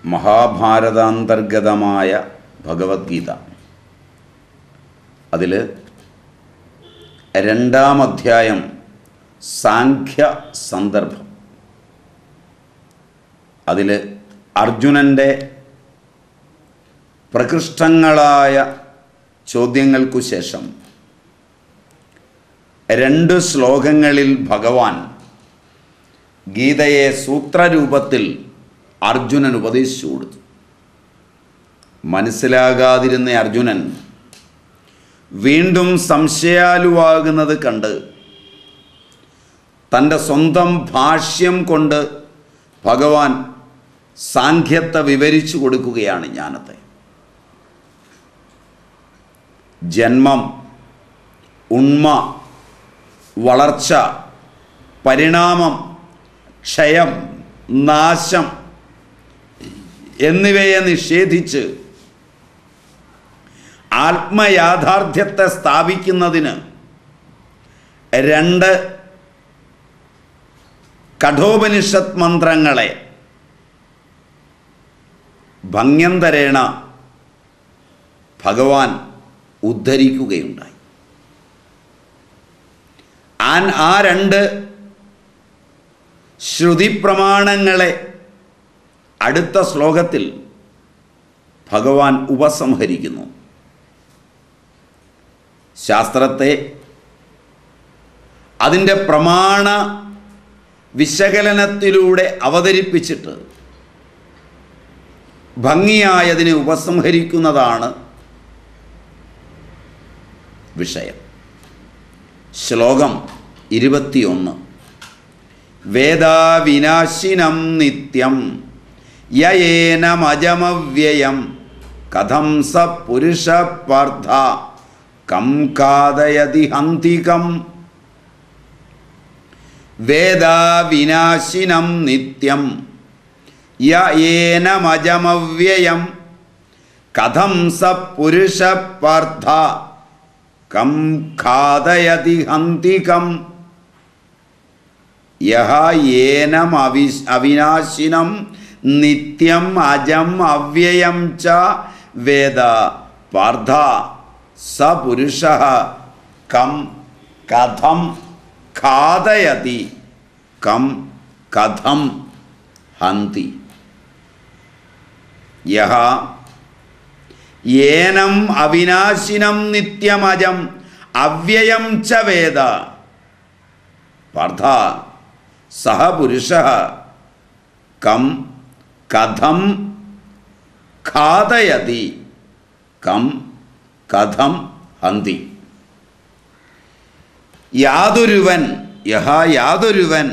മഹാഭാരതാന്തർഗതമായ ഭഗവത്ഗീത അതിൽ രണ്ടാം അധ്യായം സാഖ്യ സന്ദർഭം അതിൽ അർജുനൻ്റെ പ്രകൃഷ്ടങ്ങളായ ചോദ്യങ്ങൾക്കു ശേഷം രണ്ട് ശ്ലോകങ്ങളിൽ ഭഗവാൻ ഗീതയെ സൂത്രരൂപത്തിൽ അർജുനൻ ഉപദേശിച്ചു കൊടുത്തു മനസ്സിലാകാതിരുന്ന അർജുനൻ വീണ്ടും സംശയാലുവാകുന്നത് കണ്ട് തൻ്റെ സ്വന്തം ഭാഷ്യം കൊണ്ട് ഭഗവാൻ സാഖ്യത്തെ വിവരിച്ചു കൊടുക്കുകയാണ് ജ്ഞാനത്തെ ജന്മം ഉണ്മ വളർച്ച പരിണാമം ക്ഷയം നാശം എന്നിവയെ നിഷേധിച്ച് ആത്മയാഥാർത്ഥ്യത്തെ സ്ഥാപിക്കുന്നതിന് രണ്ട് കഠോപനിഷത്ത് മന്ത്രങ്ങളെ ഭംഗ്യന്തരേണ ഭഗവാൻ ഉദ്ധരിക്കുകയുണ്ടായി ആൻ ആ രണ്ട് ശ്രുതിപ്രമാണങ്ങളെ അടുത്ത ശ്ലോകത്തിൽ ഭഗവാൻ ഉപസംഹരിക്കുന്നു ശാസ്ത്രത്തെ അതിൻ്റെ പ്രമാണ വിശകലനത്തിലൂടെ അവതരിപ്പിച്ചിട്ട് ഭംഗിയായതിനെ ഉപസംഹരിക്കുന്നതാണ് വിഷയം ശ്ലോകം ഇരുപത്തിയൊന്ന് വേദാവിനാശിനം നിത്യം യയേനമജമവ്യയം കഥം സ പുരുഷ പാർത്ഥ കം കാതയതി ഹന്തികം വേദാവിനാശിനം നിത്യം യേനമജമവ്യയം കഥം സ പുരുഷ പാർത്ഥ കം ഖാദയതി ഹന്തികം യഹ ഏനം അവി അവിനാശിനം നിത്യം അജം അവ്യയം ച വേദ പാർത്ഥ സ പുരുഷ കം കഥം ഖാദയതി കം കഥം ഹന്തി യഹ ഏനം അവിനാശിനം നിത്യമജം അവ്യയം ച വേദ പാർത്ഥ സഹ പുരുഷ കം കഥം ഖാദയതി കം കഥം ഹന്തി യാതൊരുവൻ യഹ യാതൊരുവൻ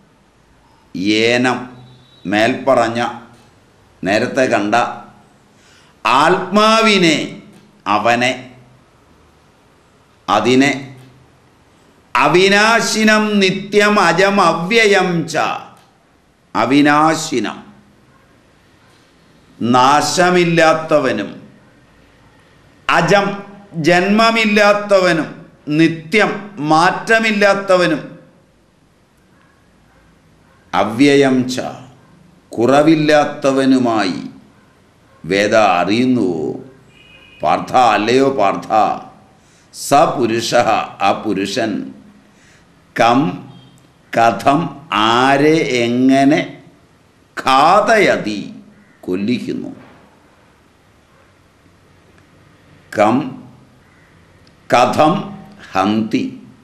ഏനം മേൽപ്പറഞ്ഞ നേരത്തെ കണ്ട ആത്മാവിനെ അവനെ അതിനെ അവിനാശിനം നിത്യം അജം അവ്യയം ച അവിനാശിനം നാശമില്ലാത്തവനും അജം ജന്മമില്ലാത്തവനും നിത്യം മാറ്റമില്ലാത്തവനും അവ്യയം ച കുറവില്ലാത്തവനുമായി വേദ അറിയുന്നുവോ പാർത്ഥ അല്ലയോ പാർത്ഥ സ പുരുഷ ആ പുരുഷൻ കം കഥം ആരെ എങ്ങനെ ഘാതയതി കൊല്ലിക്കുന്നു കം കഥം ഹന്തി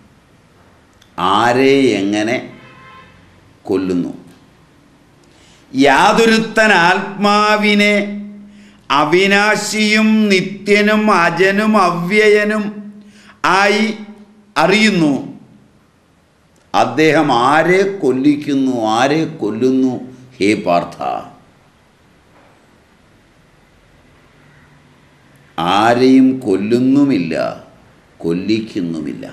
ആരെ എങ്ങനെ കൊല്ലുന്നു യാതൊരുത്തൻ ആത്മാവിനെ അവിനാശിയും നിത്യനും അജനും അവ്യയനും ആയി അറിയുന്നു അദ്ദേഹം ആരെ കൊല്ലിക്കുന്നു ആരെ കൊല്ലുന്നു ഹേ പാർത്ഥ ആരെയും കൊല്ലുന്നുമില്ല കൊല്ലിക്കുന്നുമില്ല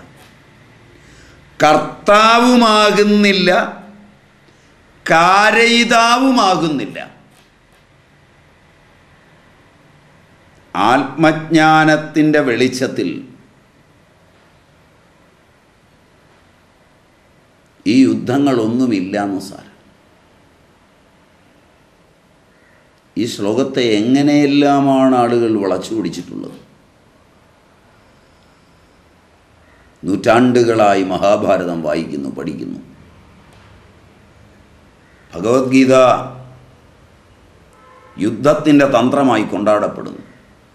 കർത്താവുമാകുന്നില്ല കാരയിതാവുമാകുന്നില്ല ആത്മജ്ഞാനത്തിൻ്റെ വെളിച്ചത്തിൽ ഈ യുദ്ധങ്ങളൊന്നുമില്ല എന്ന് സാരം ഈ ശ്ലോകത്തെ എങ്ങനെയെല്ലാമാണ് ആളുകൾ വളച്ചു പിടിച്ചിട്ടുള്ളത് നൂറ്റാണ്ടുകളായി മഹാഭാരതം വായിക്കുന്നു പഠിക്കുന്നു ഭഗവത്ഗീത യുദ്ധത്തിൻ്റെ തന്ത്രമായി കൊണ്ടാടപ്പെടുന്നു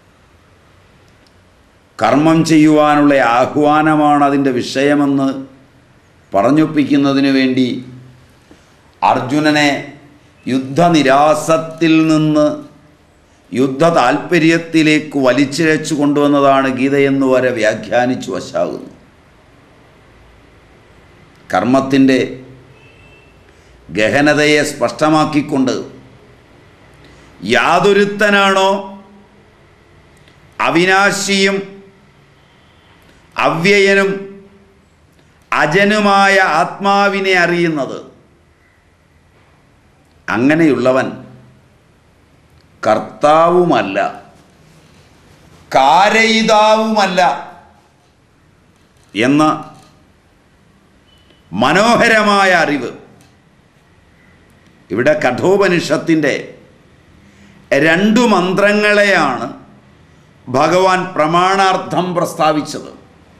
കർമ്മം ചെയ്യുവാനുള്ള ആഹ്വാനമാണ് അതിൻ്റെ വിഷയമെന്ന് പറഞ്ഞൊപ്പിക്കുന്നതിന് വേണ്ടി അർജുനനെ യുദ്ധനിരാസത്തിൽ നിന്ന് യുദ്ധ താൽപ്പര്യത്തിലേക്ക് വലിച്ചിഴച്ചു കൊണ്ടുവന്നതാണ് ഗീതയെന്ന് വരെ വ്യാഖ്യാനിച്ചു വശാകുന്നു കർമ്മത്തിൻ്റെ ഗഹനതയെ സ്പഷ്ടമാക്കിക്കൊണ്ട് യാതൊരുത്തനാണോ അവിനാശിയും അവ്യയനും അജനുമായ ആത്മാവിനെ അറിയുന്നത് അങ്ങനെയുള്ളവൻ കർത്താവുമല്ല കാരയിതാവുമല്ല എന്ന മനോഹരമായ അറിവ് ഇവിടെ കഠോപനിഷത്തിൻ്റെ രണ്ടു മന്ത്രങ്ങളെയാണ് ഭഗവാൻ പ്രമാണാർത്ഥം പ്രസ്താവിച്ചത്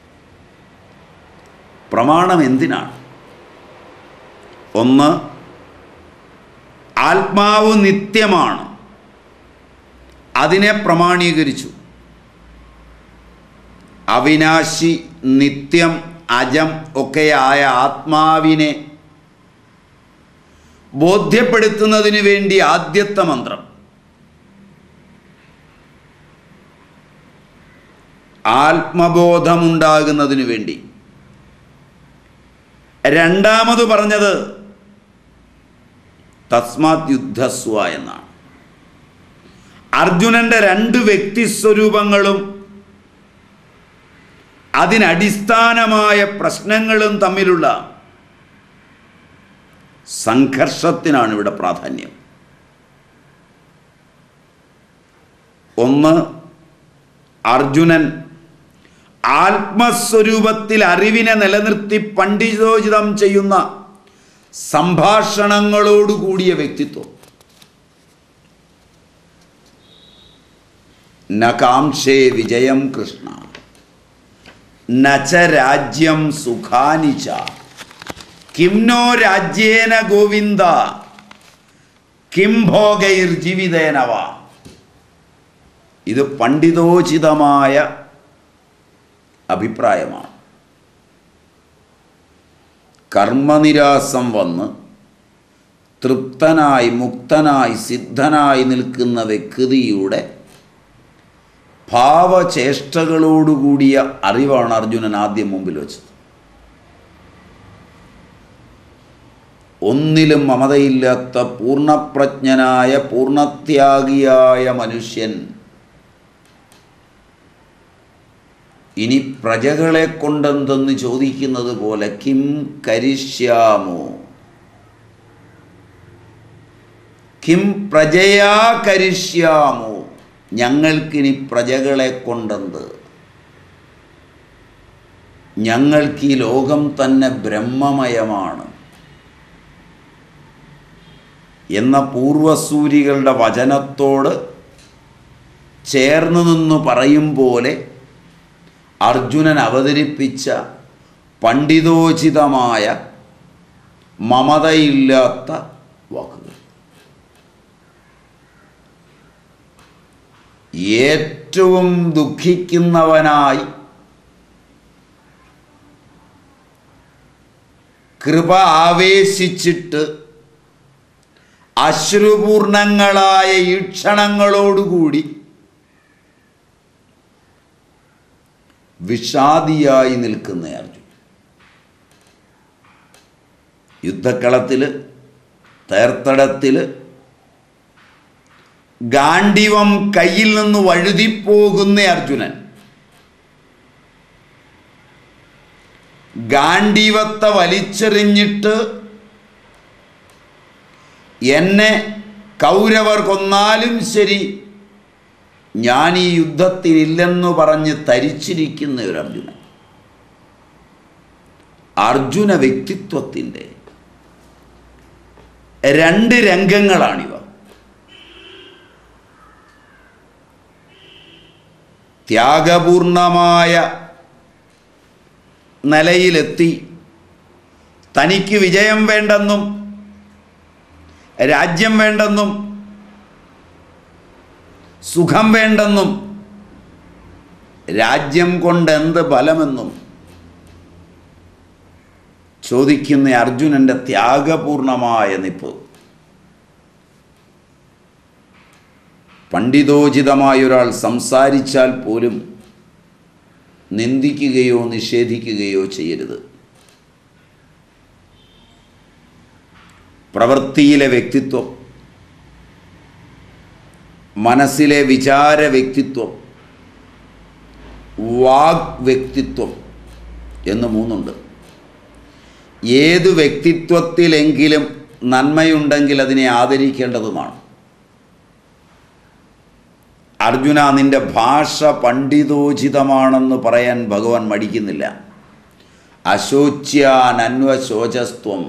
പ്രമാണം എന്തിനാണ് ഒന്ന് ആത്മാവ് നിത്യമാണ് അതിനെ പ്രമാണീകരിച്ചു അവിനാശി നിത്യം അജം ഒക്കെയായ ആത്മാവിനെ ബോധ്യപ്പെടുത്തുന്നതിന് വേണ്ടി ആദ്യത്തെ മന്ത്രം ആത്മബോധമുണ്ടാകുന്നതിന് വേണ്ടി രണ്ടാമത് പറഞ്ഞത് തസ്മാത് യുദ്ധസ്വ എന്നാണ് അർജുനന്റെ രണ്ട് വ്യക്തിസ്വരൂപങ്ങളും അതിനടിസ്ഥാനമായ പ്രശ്നങ്ങളും തമ്മിലുള്ള സംഘർഷത്തിനാണ് ഇവിടെ പ്രാധാന്യം ഒന്ന് അർജുനൻ ആത്മസ്വരൂപത്തിൽ അറിവിനെ നിലനിർത്തി പണ്ഡിതോചിതം ചെയ്യുന്ന സംഭാഷണങ്ങളോടുകൂടിയ വ്യക്തിത്വം ന കാംക്ഷേ വിജയം കൃഷ്ണ നച രാജ്യം സുഖാനി ച കിം നോ രാജ്യേന ഗോവിന്ദ കിം ഭോഗൈർജീവിതേനവ ഇത് പണ്ഡിതോചിതമായ അഭിപ്രായമാണ് കർമ്മനിരാസം വന്ന് തൃപ്തനായി മുക്തനായി സിദ്ധനായി നിൽക്കുന്ന വ്യക്തിയുടെ ഭാവചേഷ്ടകളോടുകൂടിയ അറിവാണ് അർജുനൻ ആദ്യം മുമ്പിൽ വെച്ചത് ഒന്നിലും മമതയില്ലാത്ത പൂർണ്ണപ്രജ്ഞനായ പൂർണ്ണത്യാഗിയായ മനുഷ്യൻ ഇനി പ്രജകളെ കൊണ്ടെന്തെന്ന് ചോദിക്കുന്നത് പോലെ കിം കരിഷ്യാമോ കിം പ്രജയാ കരിഷ്യാമോ ഞങ്ങൾക്കിനി പ്രജകളെ കൊണ്ടെന്ത് ഞങ്ങൾക്ക് ഈ ലോകം തന്നെ ബ്രഹ്മമയമാണ് എന്ന പൂർവസൂരികളുടെ വചനത്തോട് ചേർന്ന് നിന്ന് പറയും പോലെ അർജുനൻ അവതരിപ്പിച്ച പണ്ഡിതോചിതമായ മമതയില്ലാത്ത വാക്കുകൾ ഏറ്റവും ദുഃഖിക്കുന്നവനായി കൃപ ആവേശിച്ചിട്ട് അശ്രുപൂർണങ്ങളായ ഈക്ഷണങ്ങളോടുകൂടി വിഷാദിയായി നിൽക്കുന്ന അർജുൻ യുദ്ധക്കളത്തിൽ തേർത്തടത്തിൽ ഗാണ്ഡിവം കയ്യിൽ നിന്ന് വഴുതിപ്പോകുന്ന അർജുനൻ ഗാണ്ഡീവത്തെ വലിച്ചെറിഞ്ഞിട്ട് എന്നെ കൗരവർ കൊന്നാലും ശരി ഞാൻ ഈ യുദ്ധത്തിനില്ലെന്ന് പറഞ്ഞ് തരിച്ചിരിക്കുന്ന ഒരു അർജുനൻ അർജുന വ്യക്തിത്വത്തിൻ്റെ രണ്ട് രംഗങ്ങളാണിവ ത്യാഗപൂർണമായ നിലയിലെത്തി തനിക്ക് വിജയം വേണ്ടെന്നും രാജ്യം വേണ്ടെന്നും സുഖം വേണ്ടെന്നും രാജ്യം കൊണ്ട് എന്ത് ഫലമെന്നും ചോദിക്കുന്ന അർജുനൻ്റെ ത്യാഗപൂർണമായ നിപ്പ് പണ്ഡിതോചിതമായ ഒരാൾ സംസാരിച്ചാൽ പോലും നിന്ദിക്കുകയോ നിഷേധിക്കുകയോ ചെയ്യരുത് പ്രവൃത്തിയിലെ വ്യക്തിത്വം മനസ്സിലെ വിചാര വ്യക്തിത്വം വാഗ് വ്യക്തിത്വം എന്ന് മൂന്നുണ്ട് ഏതു വ്യക്തിത്വത്തിലെങ്കിലും നന്മയുണ്ടെങ്കിൽ അതിനെ ആദരിക്കേണ്ടതുമാണ് അർജുന നിന്റെ ഭാഷ പണ്ഡിതോചിതമാണെന്ന് പറയാൻ ഭഗവാൻ മടിക്കുന്നില്ല അശോച്യാൻ അന്വശോചസ്ത്വം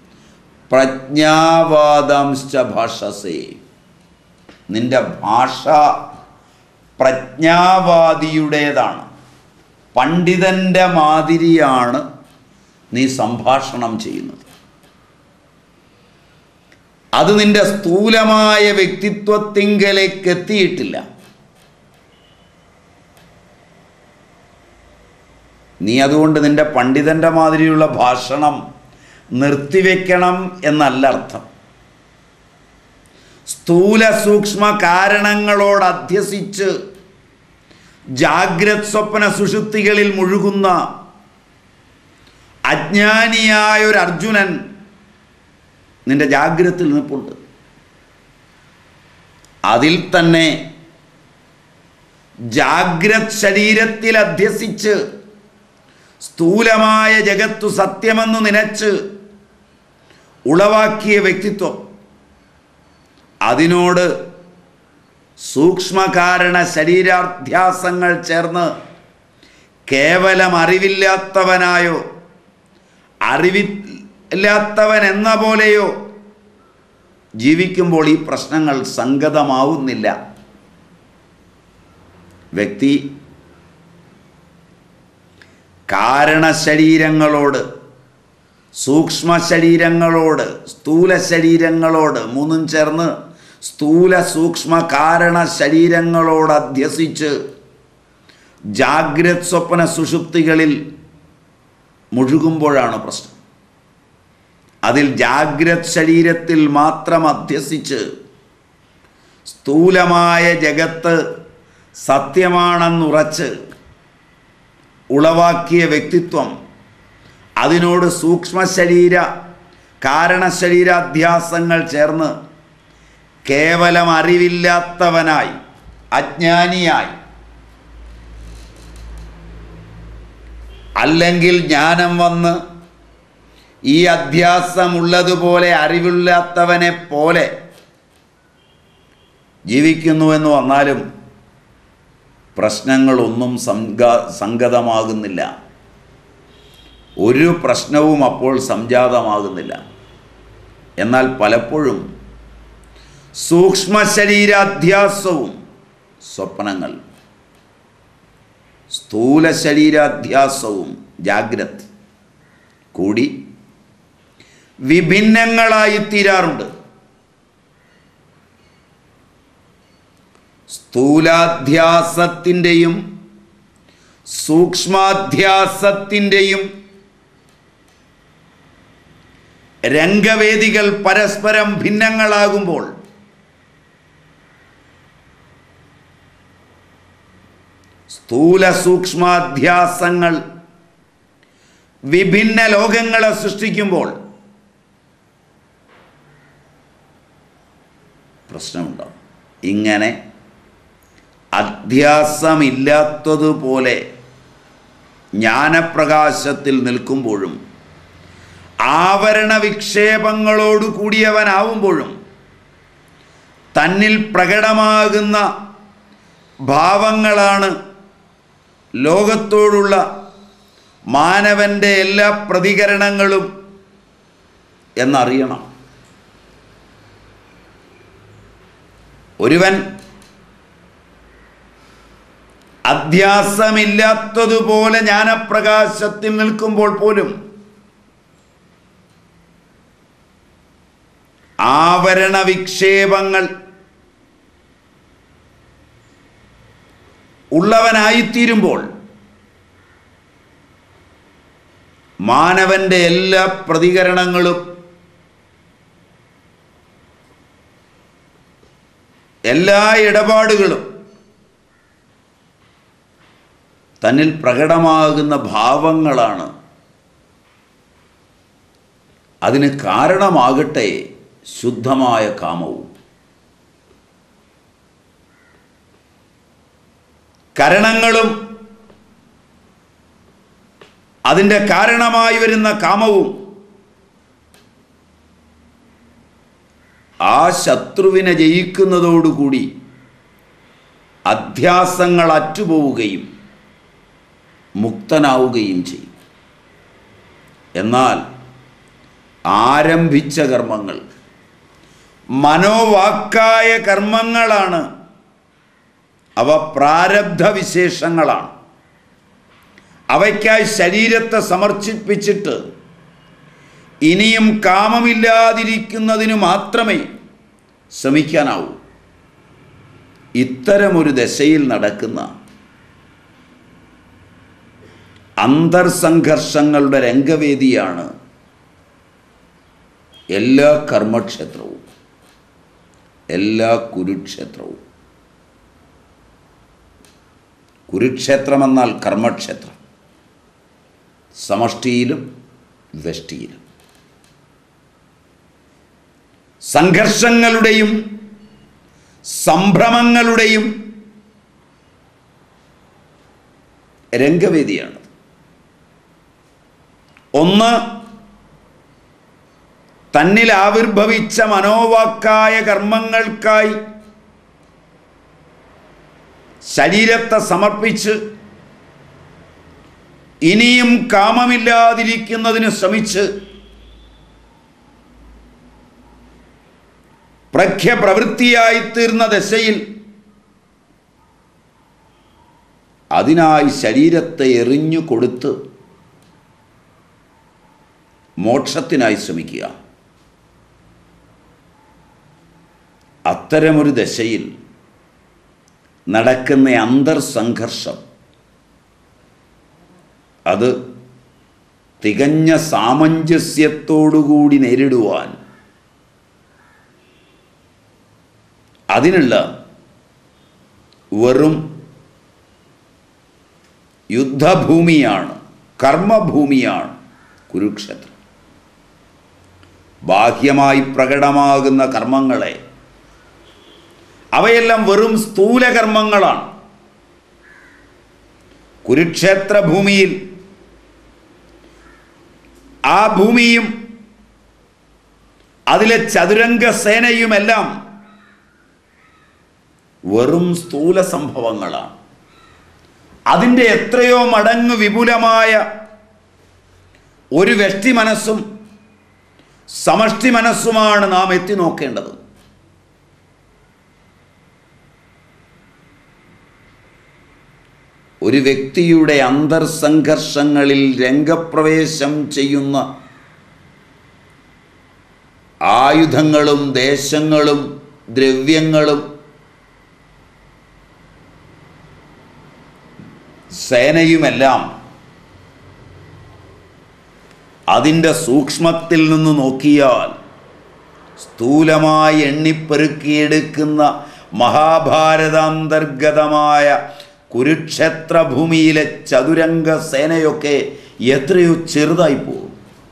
പ്രജ്ഞാവാദംശ്ച ഭാഷസേ നിന്റെ ഭാഷ പ്രജ്ഞാവാദിയുടേതാണ് പണ്ഡിതൻ്റെ മാതിരിയാണ് നീ സംഭാഷണം ചെയ്യുന്നത് അത് നിന്റെ സ്ഥൂലമായ വ്യക്തിത്വത്തിങ്കലേക്ക് എത്തിയിട്ടില്ല നീ അതുകൊണ്ട് നിന്റെ പണ്ഡിതൻ്റെ മാതിരിയുള്ള ഭാഷണം നിർത്തിവെക്കണം എന്നല്ല അർത്ഥം സ്ഥൂല സൂക്ഷ്മ കാരണങ്ങളോട് അധ്യസിച്ച് ജാഗ്രത് സ്വപ്ന സുഷുപ്തികളിൽ മുഴുകുന്ന അജ്ഞാനിയായ ഒരു അർജുനൻ നിന്റെ ജാഗ്രത്തിൽ നിൽപ്പുണ്ട് അതിൽ തന്നെ ജാഗ്രത് ശരീരത്തിൽ അധ്യസിച്ച് സ്ഥൂലമായ ജഗത്തു സത്യമെന്ന് നനച്ച് ഉളവാക്കിയ വ്യക്തിത്വം അതിനോട് സൂക്ഷ്മകാരണ ശരീരാധ്യാസങ്ങൾ ചേർന്ന് കേവലം അറിവില്ലാത്തവനായോ അറിവില്ലാത്തവൻ എന്ന പോലെയോ ജീവിക്കുമ്പോൾ ഈ പ്രശ്നങ്ങൾ സംഗതമാവുന്നില്ല വ്യക്തി കാരണശരീരങ്ങളോട് സൂക്ഷ്മ ശരീരങ്ങളോട് സ്ഥൂല ശരീരങ്ങളോട് മൂന്നും ചേർന്ന് സ്ഥൂല സൂക്ഷ്മ കാരണ ശരീരങ്ങളോട് അധ്യസിച്ച് ജാഗ്രത് സ്വപ്ന സുഷുപ്തികളിൽ മുഴുകുമ്പോഴാണ് പ്രശ്നം അതിൽ ജാഗ്രത് ശരീരത്തിൽ മാത്രം അധ്യസിച്ച് സ്ഥൂലമായ ജഗത്ത് സത്യമാണെന്നുറച്ച് ഉളവാക്കിയ വ്യക്തിത്വം അതിനോട് സൂക്ഷ്മ ശരീര കാരണശരീരാധ്യാസങ്ങൾ ചേർന്ന് കേവലം അറിവില്ലാത്തവനായി അജ്ഞാനിയായി അല്ലെങ്കിൽ ജ്ഞാനം വന്ന് ഈ അധ്യാസമുള്ളതുപോലെ അറിവില്ലാത്തവനെ പോലെ ജീവിക്കുന്നുവെന്ന് വന്നാലും പ്രശ്നങ്ങളൊന്നും സംഘ സംഗതമാകുന്നില്ല ഒരു പ്രശ്നവും അപ്പോൾ സംജാതമാകുന്നില്ല എന്നാൽ പലപ്പോഴും സൂക്ഷ്മ ശരീരാധ്യാസവും സ്വപ്നങ്ങൾ സ്ഥൂല ശരീരാധ്യാസവും ജാഗ്രത് കൂടി വിഭിന്നങ്ങളായി തീരാറുണ്ട് സ്ഥൂലാധ്യാസത്തിൻ്റെയും സൂക്ഷ്മാധ്യാസത്തിൻ്റെയും രംഗവേദികൾ പരസ്പരം ഭിന്നങ്ങളാകുമ്പോൾ സ്ഥൂല സൂക്ഷ്മാധ്യാസങ്ങൾ വിഭിന്ന ലോകങ്ങളെ സൃഷ്ടിക്കുമ്പോൾ പ്രശ്നമുണ്ടാവും ഇങ്ങനെ അധ്യാസമില്ലാത്തതുപോലെ ജ്ഞാനപ്രകാശത്തിൽ നിൽക്കുമ്പോഴും ആവരണ വിക്ഷേപങ്ങളോട് കൂടിയവനാവുമ്പോഴും തന്നിൽ പ്രകടമാകുന്ന ഭാവങ്ങളാണ് ലോകത്തോടുള്ള മാനവൻ്റെ എല്ലാ പ്രതികരണങ്ങളും എന്നറിയണം ഒരുവൻ അധ്യാസമില്ലാത്തതുപോലെ ജ്ഞാനപ്രകാശത്തിൽ നിൽക്കുമ്പോൾ പോലും ആവരണ വിക്ഷേപങ്ങൾ ഉള്ളവനായിത്തീരുമ്പോൾ മാനവന്റെ എല്ലാ പ്രതികരണങ്ങളും എല്ലാ ഇടപാടുകളും തന്നിൽ പ്രകടമാകുന്ന ഭാവങ്ങളാണ് അതിന് കാരണമാകട്ടെ ശുദ്ധമായ കാമവും കരണങ്ങളും അതിൻ്റെ കാരണമായി വരുന്ന കാമവും ആ ശത്രുവിനെ ജയിക്കുന്നതോടുകൂടി അധ്യാസങ്ങൾ അറ്റുപോവുകയും മുക്തനാവുകയും ചെയ്യും എന്നാൽ ആരംഭിച്ച കർമ്മങ്ങൾ മനോവാക്കായ കർമ്മങ്ങളാണ് അവ പ്രാരബ്ധ വിശേഷങ്ങളാണ് അവയ്ക്കായി ശരീരത്തെ സമർപ്പിച്ചിട്ട് ഇനിയും കാമമില്ലാതിരിക്കുന്നതിന് മാത്രമേ ശ്രമിക്കാനാവൂ ഇത്തരമൊരു ദശയിൽ നടക്കുന്ന അന്തർസംഘർഷങ്ങളുടെ രംഗവേദിയാണ് എല്ലാ കർമ്മക്ഷേത്രവും എല്ലാ കുരുക്ഷേത്രവും കുരുക്ഷേത്രമെന്നാൽ കർമ്മക്ഷേത്രം സമഷ്ടിയിലും വ്യഷ്ടിയിലും സംഘർഷങ്ങളുടെയും സംഭ്രമങ്ങളുടെയും രംഗവേദിയാണ് ഒന്ന് തന്നിൽ ആവിർഭവിച്ച മനോവാക്കായ കർമ്മങ്ങൾക്കായി ശരീരത്തെ സമർപ്പിച്ച് ഇനിയും കാമമില്ലാതിരിക്കുന്നതിന് ശ്രമിച്ച് പ്രഖ്യപ്രവൃത്തിയായിത്തീർന്ന ദശയിൽ അതിനായി ശരീരത്തെ എറിഞ്ഞു കൊടുത്ത് മോക്ഷത്തിനായി ശ്രമിക്കുക അത്തരമൊരു ദശയിൽ നടക്കുന്ന അന്തർസംഘർഷം അത് തികഞ്ഞ സാമഞ്ജസ്യത്തോടുകൂടി നേരിടുവാൻ അതിനുള്ള വെറും യുദ്ധഭൂമിയാണ് കർമ്മഭൂമിയാണ് കുരുക്ഷേത്രം ബാഹ്യമായി പ്രകടമാകുന്ന കർമ്മങ്ങളെ അവയെല്ലാം വെറും സ്ഥൂലകർമ്മങ്ങളാണ് കുരുക്ഷേത്ര ഭൂമിയിൽ ആ ഭൂമിയും അതിലെ ചതുരംഗ സേനയുമെല്ലാം വെറും സ്ഥൂല സംഭവങ്ങളാണ് അതിൻ്റെ എത്രയോ മടങ്ങ് വിപുലമായ ഒരു വ്യക്തി മനസ്സും സമഷ്ടി മനസ്സുമാണ് നാം എത്തി നോക്കേണ്ടത് ഒരു വ്യക്തിയുടെ അന്തർസംഘർഷങ്ങളിൽ രംഗപ്രവേശം ചെയ്യുന്ന ആയുധങ്ങളും ദേശങ്ങളും ദ്രവ്യങ്ങളും സേനയുമെല്ലാം അതിൻ്റെ സൂക്ഷ്മത്തിൽ നിന്ന് നോക്കിയാൽ സ്ഥൂലമായി എണ്ണിപ്പെറുക്കിയെടുക്കുന്ന മഹാഭാരതാന്തർഗതമായ കുരുക്ഷേത്ര ഭൂമിയിലെ ചതുരംഗ സേനയൊക്കെ എത്രയോ ചെറുതായി പോകും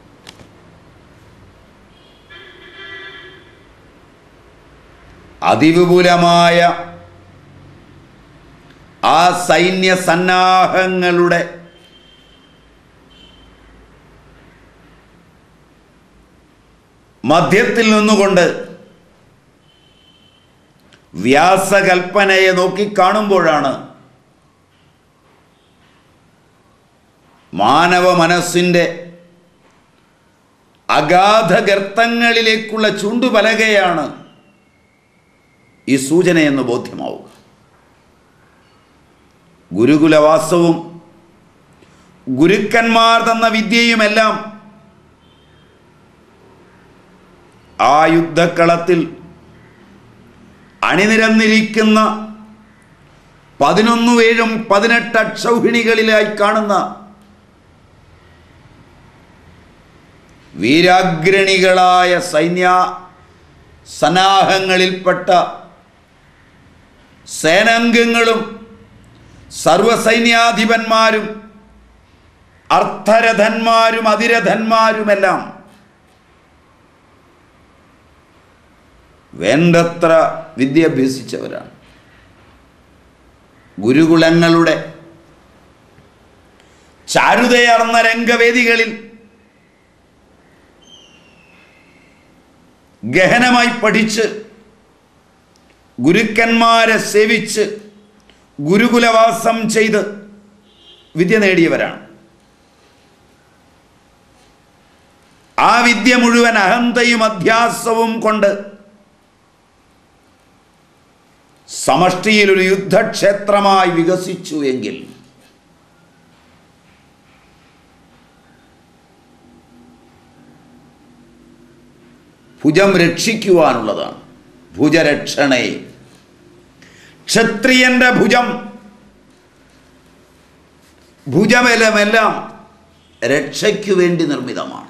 അതിവിപുലമായ ആ സൈന്യ സന്നാഹങ്ങളുടെ മധ്യത്തിൽ നിന്നുകൊണ്ട് വ്യാസകൽപ്പനയെ നോക്കിക്കാണുമ്പോഴാണ് മാനവ മനസ്സിൻ്റെ അഗാധ ഗർത്തങ്ങളിലേക്കുള്ള ചുണ്ടുപലകയാണ് ഈ സൂചനയെന്ന് ബോധ്യമാവുക ഗുരുകുലവാസവും ഗുരുക്കന്മാർ തന്ന വിദ്യയുമെല്ലാം ആ യുദ്ധക്കളത്തിൽ അണിനിരന്നിരിക്കുന്ന പതിനൊന്നു ഏഴും പതിനെട്ട് അക്ഷൗഹിണികളിലായി കാണുന്ന വീരാഗ്രണികളായ സൈന്യ സന്നാഹങ്ങളിൽപ്പെട്ട സേനാംഗങ്ങളും സർവസൈന്യാധിപന്മാരും അർത്ഥരഥന്മാരും അതിരഥന്മാരുമെല്ലാം വേണ്ടത്ര വിദ്യ അഭ്യസിച്ചവരാണ് ഗുരുകുലങ്ങളുടെ ചാരുതയാർന്ന രംഗവേദികളിൽ ഗഹനമായി പഠിച്ച് ഗുരുക്കന്മാരെ സേവിച്ച് ഗുരുകുലവാസം ചെയ്ത് വിദ്യ നേടിയവരാണ് ആ വിദ്യ മുഴുവൻ അഹന്തയും അധ്യാസവും കൊണ്ട് സമഷ്ടിയിൽ ഒരു യുദ്ധക്ഷേത്രമായി വികസിച്ചു എങ്കിൽ ഭുജം രക്ഷിക്കുവാനുള്ളതാണ് ഭുജരക്ഷണേ ക്ഷത്രിയന്റെ ഭുജം ഭുജബലമെല്ലാം രക്ഷയ്ക്കു വേണ്ടി നിർമ്മിതമാണ്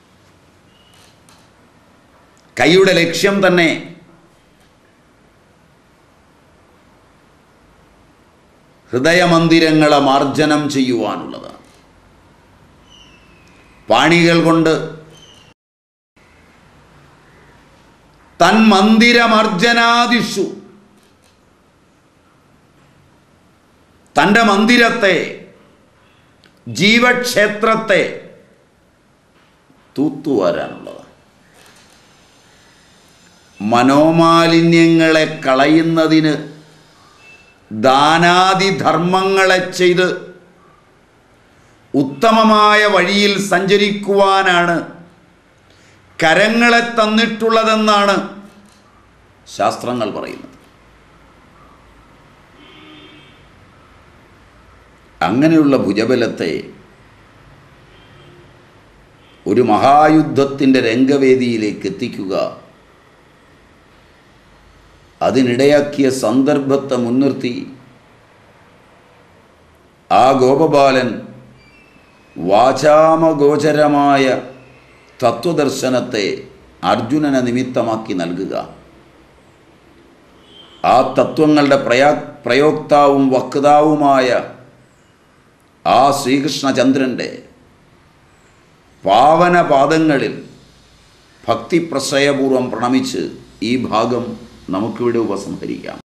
കൈയുടെ ലക്ഷ്യം തന്നെ ഹൃദയമന്ദിരങ്ങളെ മാർജനം ചെയ്യുവാനുള്ളതാണ് പാണികൾ കൊണ്ട് തൻ മന്ദിരമർജനാദിഷു തൻ്റെ മന്ദിരത്തെ ജീവക്ഷേത്രത്തെ തൂത്തുവാരാനുള്ളതാണ് മനോമാലിന്യങ്ങളെ കളയുന്നതിന് ദാനാദിധർമ്മങ്ങളെ ചെയ്ത് ഉത്തമമായ വഴിയിൽ സഞ്ചരിക്കുവാനാണ് കരങ്ങളെ തന്നിട്ടുള്ളതെന്നാണ് ശാസ്ത്രങ്ങൾ പറയുന്നത് അങ്ങനെയുള്ള ഭുജബലത്തെ ഒരു മഹായുദ്ധത്തിൻ്റെ രംഗവേദിയിലേക്ക് എത്തിക്കുക അതിനിടയാക്കിയ സന്ദർഭത്തെ മുൻനിർത്തി ആ ഗോപബാലൻ വാചാമഗോചരമായ തത്വദർശനത്തെ അർജുനനെ നിമിത്തമാക്കി നൽകുക ആ തത്വങ്ങളുടെ പ്രയാ പ്രയോക്താവും വക്താവുമായ ആ ശ്രീകൃഷ്ണചന്ദ്രൻ്റെ പാവനപാദങ്ങളിൽ ഭക്തിപ്രസയപൂർവം പ്രണമിച്ച് ഈ ഭാഗം നമുക്കിവിടെ ഉപസംഹരിക്കാം